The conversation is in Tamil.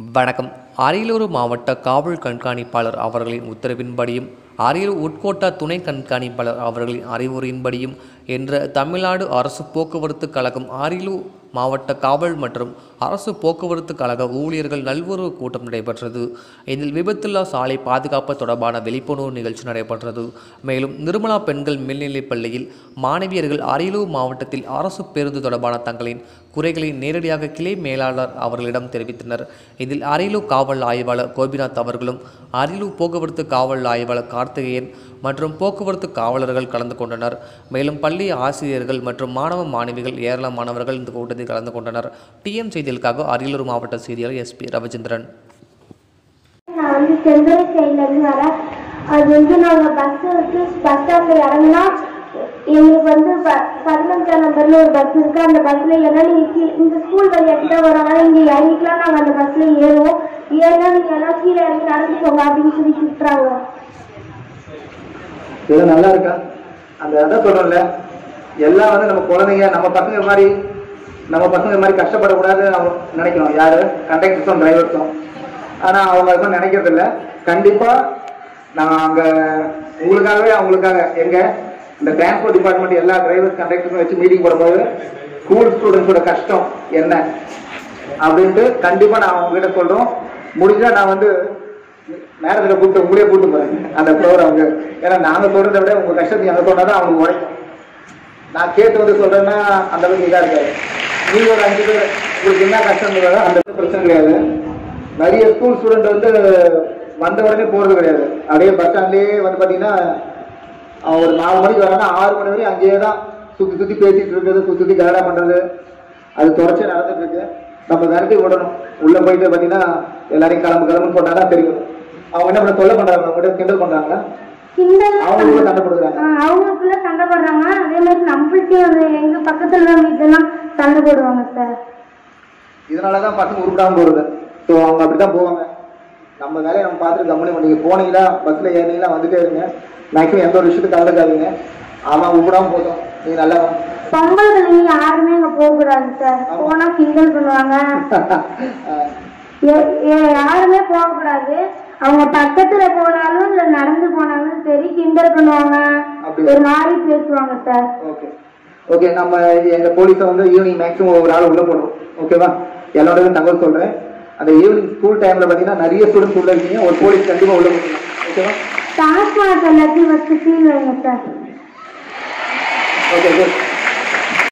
வணக்கம் அரியலூர் மாவட்ட காவல் கண்காணிப்பாளர் அவர்களின் உத்தரவின்படியும் அரியலூர் உட்கோட்ட துணை கண்காணிப்பாளர் அவர்களின் அறிவுரையின்படியும் என்ற தமிழ்நாடு அரசு போக்குவரத்து கழகம் அரியலூர் மாவட்ட காவல் மற்றும் அரசு போக்குவரத்து கழக ஊழியர்கள் நல்வுறவு கூட்டம் நடைபெற்றது இதில் விபத்தில்லா சாலை பாதுகாப்பு தொடர்பான விழிப்புணர்வு நிகழ்ச்சி நடைபெற்றது மேலும் நிர்மலா பெண்கள் மேல்நிலைப் பள்ளியில் மாணவியர்கள் அரியலூர் மாவட்டத்தில் அரசு பேருந்து தொடர்பான தங்களின் குறைகளை நேரடியாக கிளை மேலாளர் அவர்களிடம் தெரிவித்தனர் இதில் அரியலூர் காவல் ஆய்வாளர் கோபிநாத் அவர்களும் அரியலூர் போக்குவரத்து காவல் ஆய்வாளர் கார்த்திகேயன் மற்றும் போக்குவரத்து காவலர்கள் கலந்து கொண்டனர் மேலும் பள்ளி ஆசிரியர்கள் மற்றும் மாணவ மாணவிகள் ஏராளமானவர்கள் இந்த கூட்டத்தில் கலந்து கொண்டனர் டிஎம் செய்திகளுக்காக அரியலூர் மாவட்ட செய்தியாளர் எஸ்பி ரவிச்சந்திரன் நான் வந்து செந்தரை சைட்லேருந்து வரேன் அது வந்து நாங்கள் பஸ் விட்டு பஸ் ஸ்டாண்டில் இறங்கினா எங்களுக்கு வந்து ப பதினஞ்சாம் நம்பர்ல ஒரு பஸ் இருக்கு அந்த பஸ்ல ஏன்னா நீங்க கீழே இந்த ஸ்கூல் வழியாட்டி தான் வரோம் இங்க இறங்கிக்கலாம் நாங்கள் அந்த பஸ்ல ஏறுவோம் ஏறினா நீங்க எல்லாம் கீழே இறங்கி நடந்து போங்க அப்படின்னு சொல்லி திட்டுறாங்க இது நல்லா இருக்கா அந்த அதான் சொல்றோம்ல எல்லாம் வந்து நம்ம குழந்தைங்க நம்ம பசங்க மாதிரி நம்ம பசங்க மாதிரி கஷ்டப்படக்கூடாதுன்னு நம்ம நினைக்கிறோம் யாரு கண்டக்டர்ஸும் டிரைவர்ஸும் ஆனா அவங்க அது மாதிரி நினைக்கிறது இல்ல கண்டிப்பா நான் அங்க உங்களுக்காகவே அவங்களுக்காக எங்க இந்த டிரான்ஸ்போர்ட் டிபார்ட்மெண்ட் எல்லா டிரைவர்ஸ் கண்டக்டர்ஸும் வச்சு மீட்டிங் போடும்போது ஸ்கூல் ஸ்டூடெண்ட்ஸோட கஷ்டம் என்ன அப்படின்ட்டு கண்டிப்பா நான் அவங்க கிட்ட சொல்றோம் முடிஞ்சா நான் வந்து நேரத்துல கூப்பிட்டு உங்களே கூப்பிட்டு போறேன் அந்த ப்ரோக்ராமுக்கு ஏன்னா நாங்க சொல்றதை விட உங்க கஷ்டத்தை எங்க சொன்னாதான் அவங்களுக்கு உழைக்கும் நான் கேட்டு வந்து சொல்றேன்னா அந்த அளவுக்கு இதா இருக்காது நீங்க ஒரு அஞ்சு பேர் உங்களுக்கு என்ன கஷ்டம் இருக்காதோ அந்த பிரச்சனை கிடையாது நிறைய ஸ்கூல் ஸ்டூடெண்ட் வந்து வந்த உடனே போறது கிடையாது அப்படியே பஸ் ஸ்டாண்ட்லயே வந்து பாத்தீங்கன்னா அவன் ஒரு நாலு மணிக்கு வரானா ஆறு மணி வரையும் அங்கேயே தான் சுத்தி சுத்தி பேசிட்டு இருக்கிறது சுத்தி சுத்தி கலடா பண்றது அது தொடர்ச்சியா நடந்துட்டு இருக்கு நம்ம விரட்டி விடணும் உள்ள போயிட்டு பாத்தீங்கன்னா எல்லாரையும் கிளம்பு கிளம்புன்னு சொன்னாதான் தெரியும் அவங்க என்ன பண்ண தொல்லை பண்றாங்க அவங்க கிட்ட கிண்டல் பண்றாங்க கிண்டல் அவங்களுக்குள்ள சண்டை போடுறாங்க ஆ, அவங்களுக்குள்ள சண்டை போடுறாங்க அதே மாதிரி நம்மள்கிட்டயும் அந்த எங்க பக்கத்துல வீட்டுலாம் சண்டை போடுவாங்க சார் இதனாலதான் பசங்க உருப்படாம போறது ஸோ அவங்க அப்படிதான் போவாங்க நம்ம வேலையை நம்ம பார்த்துட்டு கம்பெனி நீங்க போனீங்களா பஸ்ல ஏறினீங்களா வந்துட்டே இருங்க மேக்ஸிமம் எந்த ஒரு விஷயத்துக்கு கலந்துக்காதீங்க அவன் உருப்படாம போதும் நீங்க நல்லா பொங்கலுக்கு நீங்க யாருமே அங்க போக கூடாது சார் போனா கிண்டல் பண்ணுவாங்க ஏ- ஏ- யாருமே போக கூடாது அவங்க பக்கத்துல போனாலும் இல்ல நடந்து போனாலும் சரி கிண்டல் பண்ணுவாங்க அப்படி. ஒரு மாதிரி பேசுவாங்க சார் ஓகே ஓகே நம்ம எங்க போலீஸை வந்து ஈவினிங் மேக்ஸிமம் ஒரு ஆள் உள்ள போடுறோம் ஓகேவா எல்லாரோடையும் தகவல் சொல்றேன் அந்த ஈவினிங் ஸ்கூல் டைம்ல பாத்தீங்கன்னா நிறைய ஸ்டூடெண்ட்ஸ் உள்ள இருக்கீங்க ஒரு போலீஸ் கண்டிப்பா உள்ள போடணும் ஓகேவா டாஸ்மாக் எல்லாத்தையும் வச்சு சீல் வைங்க சார் ஓகே குட்